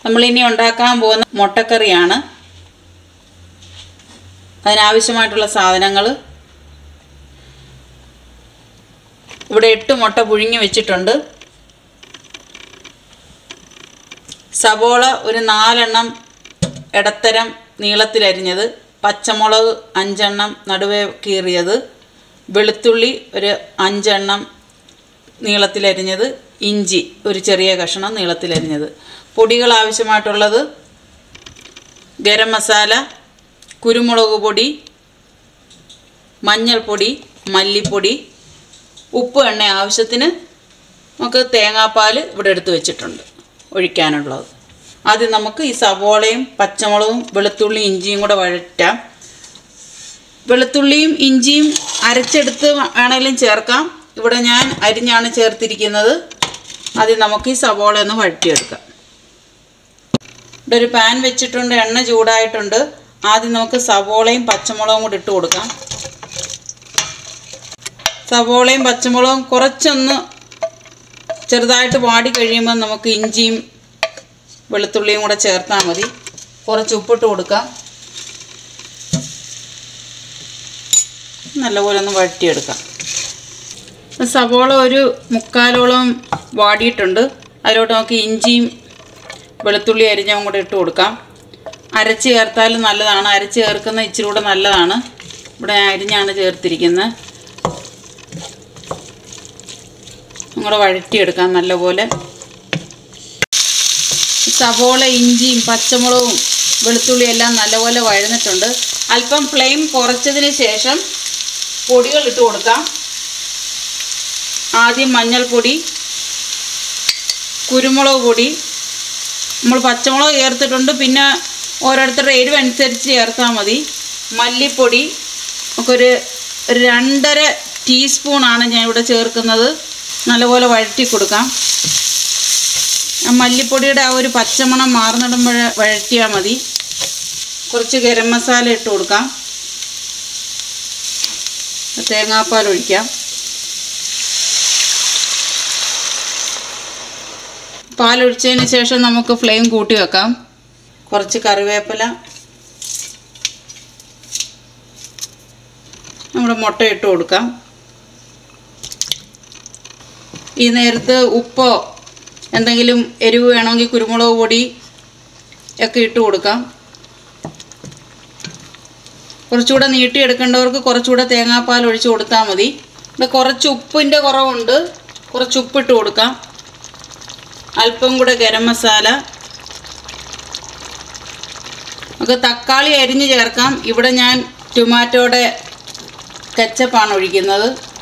നമ്മളിനി ഉണ്ടാക്കാൻ പോകുന്ന മുട്ടക്കറിയാണ് അതിനാവശ്യമായിട്ടുള്ള സാധനങ്ങൾ ഇവിടെ എട്ട് മുട്ട പുഴുങ്ങി വെച്ചിട്ടുണ്ട് സവോള ഒരു നാലെണ്ണം ഇടത്തരം നീളത്തിലരിഞ്ഞത് പച്ചമുളക് അഞ്ചെണ്ണം നടുവേ കീറിയത് വെളുത്തുള്ളി ഒരു അഞ്ചെണ്ണം നീളത്തിലരിഞ്ഞത് ഇഞ്ചി ഒരു ചെറിയ കഷ്ണം നീളത്തിലരിഞ്ഞത് പൊടികൾ ആവശ്യമായിട്ടുള്ളത് ഗരം മസാല കുരുമുളക് പൊടി മഞ്ഞൾപ്പൊടി മല്ലിപ്പൊടി ഉപ്പ് എണ്ണ ആവശ്യത്തിന് നമുക്ക് തേങ്ങാപ്പാൽ ഇവിടെ എടുത്ത് വെച്ചിട്ടുണ്ട് ഒഴിക്കാനുള്ളത് ആദ്യം നമുക്ക് ഈ സവോളയും പച്ചമുളകും വെളുത്തുള്ളി ഇഞ്ചിയും കൂടെ വഴറ്റാം വെളുത്തുള്ളിയും ഇഞ്ചിയും അരച്ചെടുത്ത് വേണേലും ചേർക്കാം ഇവിടെ ഞാൻ അരിഞ്ഞാണ് ചേർത്തിരിക്കുന്നത് ആദ്യം നമുക്ക് ഈ സവോള ഒന്ന് വഴറ്റിയെടുക്കാം ഇവിടെ ഒരു പാൻ വെച്ചിട്ടുണ്ട് എണ്ണ ചൂടായിട്ടുണ്ട് ആദ്യം നമുക്ക് സവോളയും പച്ചമുളകും കൂടി ഇട്ട് കൊടുക്കാം സവോളയും പച്ചമുളകും കുറച്ചൊന്ന് ചെറുതായിട്ട് വാടി കഴിയുമ്പോൾ നമുക്ക് ഇഞ്ചിയും വെളുത്തുള്ളിയും കൂടെ ചേർത്താൽ മതി കുറച്ച് ഉപ്പിട്ട് കൊടുക്കാം നല്ലപോലെ ഒന്ന് വഴറ്റിയെടുക്കാം സവോള ഒരു മുക്കാലോളം വാടിയിട്ടുണ്ട് അതിലോട്ട് നമുക്ക് ഇഞ്ചിയും വെളുത്തുള്ളി അരിഞ്ഞവും കൂടെ ഇട്ട് കൊടുക്കാം അരച്ച് ചേർത്താലും നല്ലതാണ് അരച്ച് ചേർക്കുന്ന ഇച്ചിരി കൂടെ നല്ലതാണ് ഇവിടെ ഞാൻ അരിഞ്ഞാണ് ചേർത്തിരിക്കുന്നത് കൂടെ വഴറ്റിയെടുക്കാം നല്ലപോലെ സവോള ഇഞ്ചിയും പച്ചമുളകും വെളുത്തുള്ളി എല്ലാം നല്ലപോലെ വഴന്നിട്ടുണ്ട് അല്പം ഫ്ലെയിം കുറച്ചതിന് ശേഷം പൊടികൾ ഇട്ട് കൊടുക്കാം ആദ്യം മഞ്ഞൾപ്പൊടി കുരുമുളക് പൊടി നമ്മൾ പച്ചമുളക് ചേർത്തിട്ടുണ്ട് പിന്നെ ഓരോരുത്തരുടെ എരിവ് അനുസരിച്ച് ചേർത്താൽ മതി മല്ലിപ്പൊടി നമുക്കൊരു രണ്ടര ടീസ്പൂണാണ് ഞാൻ ഇവിടെ ചേർക്കുന്നത് നല്ലപോലെ വഴറ്റി കൊടുക്കാം ആ മല്ലിപ്പൊടിയുടെ ആ ഒരു പച്ചമണം മാറുന്നിടുമ്പോൾ വഴറ്റിയാൽ മതി കുറച്ച് ഗരം മസാല ഇട്ട് കൊടുക്കാം തേങ്ങാപ്പാൽ ഒഴിക്കാം പാലൊഴിച്ചതിന് ശേഷം നമുക്ക് ഫ്ലെയിം കൂട്ടി വെക്കാം കുറച്ച് കറിവേപ്പില നമ്മുടെ മുട്ട ഇട്ട് കൊടുക്കാം ഈ നേരത്ത് ഉപ്പോ എന്തെങ്കിലും എരിവ് വേണമെങ്കിൽ കുരുമുളക് പൊടി ഒക്കെ ഇട്ട് കൊടുക്കാം കുറച്ചുകൂടെ നീട്ടിയെടുക്കേണ്ടവർക്ക് കുറച്ചുകൂടെ തേങ്ങാപ്പാൽ ഒഴിച്ച് കൊടുത്താൽ മതി ഇവിടെ കുറച്ച് ഉപ്പിൻ്റെ കുറവുണ്ട് കുറച്ച് ഉപ്പിട്ട് കൊടുക്കാം അല്പം കൂടെ ഗരം മസാല നമുക്ക് തക്കാളി അരിഞ്ഞ് ചേർക്കാം ഇവിടെ ഞാൻ ടൊമാറ്റോയുടെ കെച്ചപ്പാണ് ഒഴിക്കുന്നത്